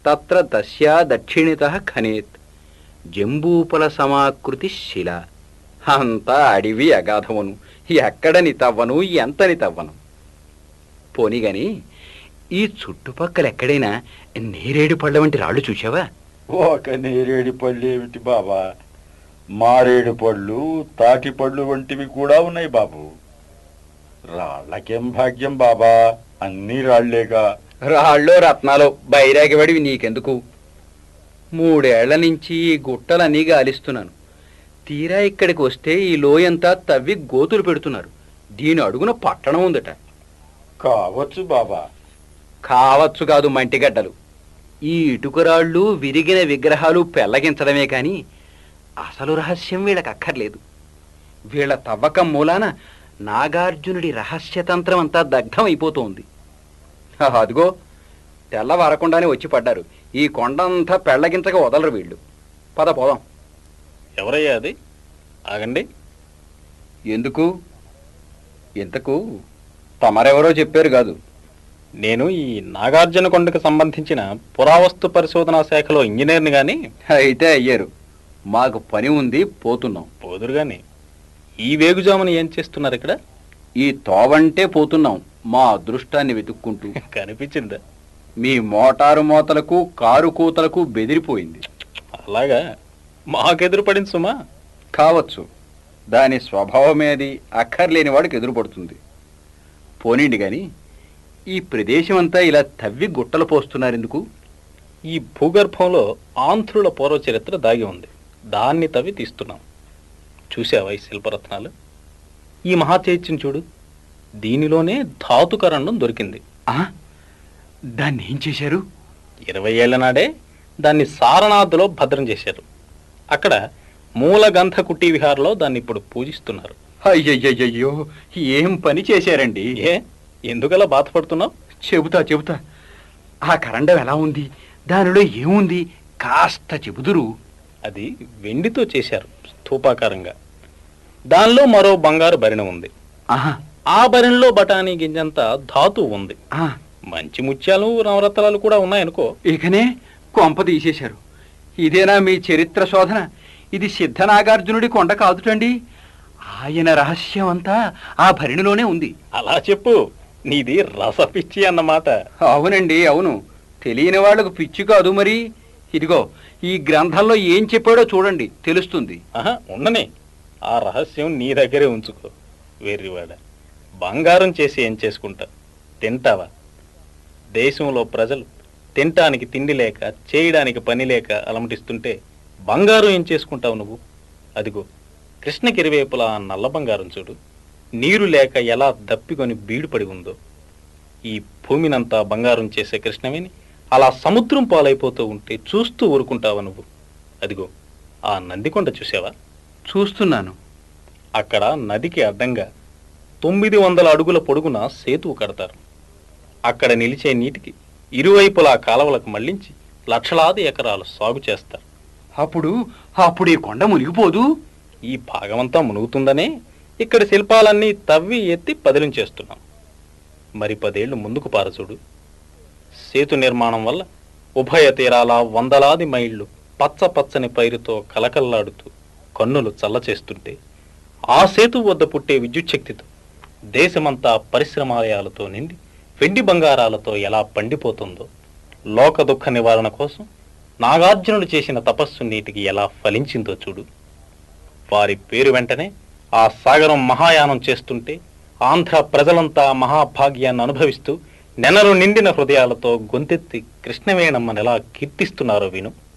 తత్ర దశ్యా దక్షిణిత ఖనేత్ జంబూపల సమాకృతి శిల అంతా అడివి అగాధమును ఎక్కడని తవ్వను ఎంతని తవ్వను పోనీగాని ఈ చుట్టుపక్కల ఎక్కడైనా నేరేడు పళ్ళ వంటి రాళ్ళు చూసావా ఒక నేరేడు పళ్ళు ఏమిటి బాబా మారేడు పళ్ళు తాటి పళ్ళు వంటివి కూడా ఉన్నాయి బాబు రాళ్ళకేం భాగ్యం బాబా అన్నీ రాళ్లేగా రాళ్ళు రత్నాలు బైరాగివాడివి నీకెందుకు మూడేళ్ల నుంచి ఈ గుట్టలన్నీ గాలిస్తున్నాను తీరా ఇక్కడికి వస్తే ఈ లోయంతా తవ్వి గోతులు పెడుతున్నారు దీని అడుగున పట్టణం ఉందట కావచ్చు బాబా కావచ్చు కాదు మంటిగడ్డలు ఈ ఇటుకరాళ్ళు విరిగిన విగ్రహాలు పెళ్లగించడమే కాని అసలు రహస్యం వీళ్ళకి అక్కర్లేదు వీళ్ళ తవ్వకం మూలాన నాగార్జునుడి రహస్యతంత్రం అంతా దగ్ధం అయిపోతోంది హ, అదిగో తెల్లవారకుండానే వచ్చి పడ్డారు ఈ కొండంతా పెళ్లగించక వదలరు వీళ్ళు పద పోదాం ఎవరయ్యా అది ఆగండి ఎందుకు ఇంతకు తమరెవరో చెప్పారు కాదు నేను ఈ నాగార్జున కొండకు సంబంధించిన పురావస్తు పరిశోధనా శాఖలో ఇంజనీర్ని గాని అయితే అయ్యారు మాకు పని ఉంది పోతున్నాం పోదురు గాని ఈ వేగుజామున ఏం చేస్తున్నారు ఇక్కడ ఈ తోవంటే పోతున్నాం మా అదృష్టాన్ని వెతుక్కుంటూ కనిపించిందా మీ మోటారు మోతలకు కారు కూతలకు బెదిరిపోయింది అలాగా మాకెదురు పడింది సుమా కావచ్చు దాని స్వభావమేది అక్కర్లేని వాడికి ఎదురుపడుతుంది పోనీండి గాని ఈ ప్రదేశం అంతా ఇలా తవ్వి గుట్టలు పోస్తున్నారెందుకు ఈ భూగర్భంలో ఆంధ్రుల పూర్వ చరిత్ర దాగి ఉంది దాన్ని తవ్వి తీస్తున్నాం చూసావా ఈ శిల్పరత్నాలు ఈ మహాచైత్యం చూడు దీనిలోనే ధాతుకరణం దొరికింది ఆ దాన్ని ఏం చేశారు ఇరవై ఏళ్ల నాడే దాన్ని సారనాథ్లో భద్రం చేశారు అక్కడ మూలగంధ కుట్టి విహార్లో దాన్ని ఇప్పుడు పూజిస్తున్నారు అయ్యయ్యయ్యో ఏం పని చేశారండి ఏ ఎందుకలా బాధపడుతున్నావు చెబుతా చెబుతా ఆ కరండం ఎలా ఉంది దానిలో ఏముంది కాస్త చెబుదురు అది వెండితో చేశారు స్థూపాకారంగా దానిలో మరో బంగారు భరిణ ఉంది ఆహా ఆ భరిణలో బఠానీ గింజంత ధాతు ఉంది ఆ, మంచి ముత్యాలు నవరత్నాలు కూడా ఉన్నాయనుకో ఇకనే కొంప తీసేశారు ఇదేనా మీ చరిత్ర శోధన ఇది సిద్ధనాగార్జునుడి కొండ కాదుటండి ఆయన రహస్యం అంతా ఆ భరిణిలోనే ఉంది అలా చెప్పు నీది రసపిచ్చి అన్నమాట అవునండి అవును తెలియని వాళ్ళకు పిచ్చి కాదు మరి ఇదిగో ఈ గ్రంథంలో ఏం చెప్పాడో చూడండి తెలుస్తుంది ఆహా ఉండని ఆ రహస్యం నీ దగ్గరే ఉంచుకో వెర్రివాడ బంగారం చేసి ఏం చేసుకుంటా తింటావా దేశంలో ప్రజలు తినటానికి తిండి లేక చేయడానికి పని లేక అలమటిస్తుంటే బంగారం ఏం చేసుకుంటావు నువ్వు అదిగో కృష్ణకి ఇరువైపులా ఆ నల్ల బంగారం చూడు నీరు లేక ఎలా దప్పికొని బీడుపడి ఉందో ఈ భూమినంతా బంగారం చేసే కృష్ణవేణి అలా సముద్రం పాలైపోతూ ఉంటే చూస్తూ ఊరుకుంటావా నువ్వు అదిగో ఆ నందికొండ చూసావా చూస్తున్నాను అక్కడ నదికి అడ్డంగా తొమ్మిది వందల అడుగుల పొడుగున సేతువు కడతారు అక్కడ నిలిచే నీటికి ఇరువైపులా కాలవలకు మళ్లించి లక్షలాది ఎకరాలు సాగు చేస్తారు అప్పుడు అప్పుడు ఈ కొండ మునిగిపోదు ఈ భాగమంతా మునుగుతుందనే ఇక్కడ శిల్పాలన్నీ తవ్వి ఎత్తి పదిలించేస్తున్నాం మరి పదేళ్లు ముందుకు పారచూడు సేతు నిర్మాణం వల్ల ఉభయ తీరాల వందలాది మైళ్ళు పచ్చ పచ్చని పైరుతో కలకల్లాడుతూ కన్నులు చల్లచేస్తుంటే ఆ సేతు వద్ద పుట్టే విద్యుచ్ఛక్తితో దేశమంతా పరిశ్రమాలయాలతో నిండి వెండి బంగారాలతో ఎలా పండిపోతుందో లోక దుఃఖ నివారణ కోసం నాగార్జునుడు చేసిన తపస్సు నీటికి ఎలా ఫలించిందో చూడు వారి పేరు వెంటనే ఆ సాగరం మహాయానం చేస్తుంటే ఆంధ్ర ప్రజలంతా మహాభాగ్యాన్ని అనుభవిస్తూ నెనరు నిండిన హృదయాలతో గొంతెత్తి కృష్ణవేణమ్మని ఎలా కీర్తిస్తున్నారో విను